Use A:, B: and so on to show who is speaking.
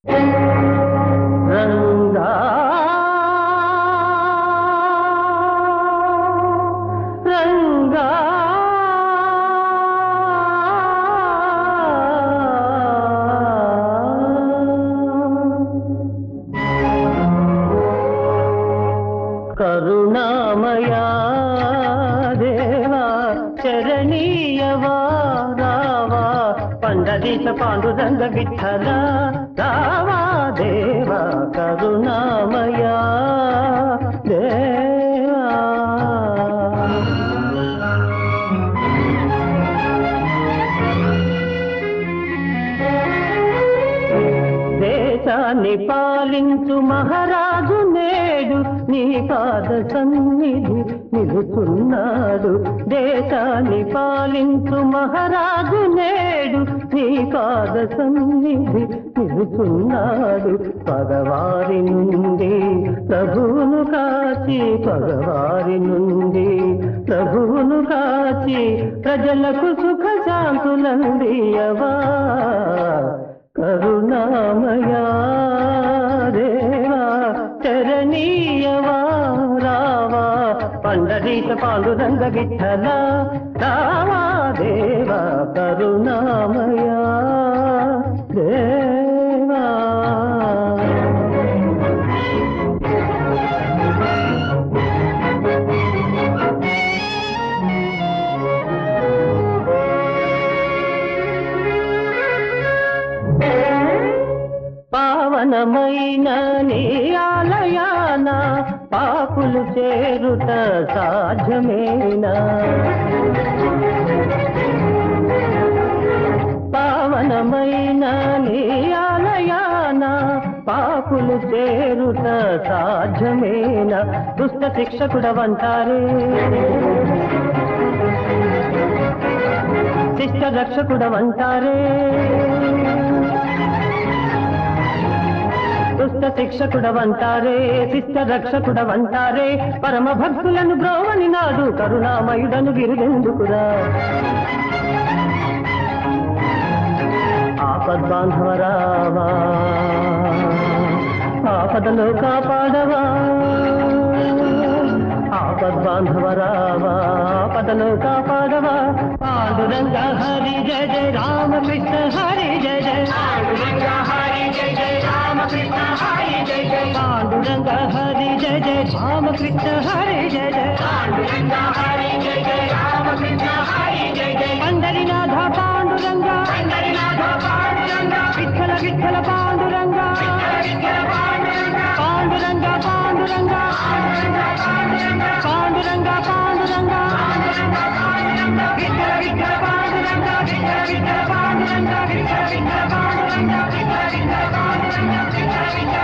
A: రంగా రంగా కరుణామయా దేవా చరణీయవా రావా పండరీశ పాండురంగ విఠల రావా దేవా కరుణామయా దేవా దేశాన్ని పాలించు మహారాజు నేడు నీ పాద సన్నిధి నిలుచున్నాడు దేశాన్ని పాలించు మహారాజు నేడు నీ పాద సన్నిధి నిలుచున్నాడు పగవారి నుండి ప్రభువును కాచి పగవారి నుండి ప్రభువును కాచి ప్రజలకు సుఖ శాంతులందియవా కరుణామయా దేవా చరణీయవా రావా పండరీత పాండురంగ విఠల రావా దేవా కరుణామయా దేవా పావనమైన నీ ఆలయాన పాపులు చేరుట సాధ్యమేనా పావనమైన నీ ఆలయాన పాపులు చేరుట సాధ్యమేనా దుష్ట శిక్షకుడవంటారే శిష్ట రక్షకుడవంటారే దుష్ట శిక్షకుడవంటారే శిష్ట రక్షకుడవంటారే పరమ భక్తులను బ్రోవని నాడు కరుణామయుడను గిరిదెందుకురా ఆపద్బాంధవరావా ఆపదలో కాపాడవా ఆపద్బాంధవరావా ఆపదలో కాపాడవా పాండురంగ హరి జయ జయ రామకృష్ణ హరి జయ జయ పాండురంగ హరి జయ జయ రామకృష్ణ హరి జయ జయ పాండురంగ హరి జయ జయ రామకృష్ణ హరి జయ జయ పాండురంగ హరి జయ జయ రామకృష్ణ హరి జయ జయ పండరినాథ పాండురంగ పండరినాథ పాండురంగ విఠల విఠల పాండురంగ పాండురంగ పాండురంగ పాండురంగ పాండురంగ విఠల విఠల పాండురంగ విఠల విఠల పాండురంగ విఠల విఠల పాండురంగ విఠల విఠల పాండురంగ విఠల విఠల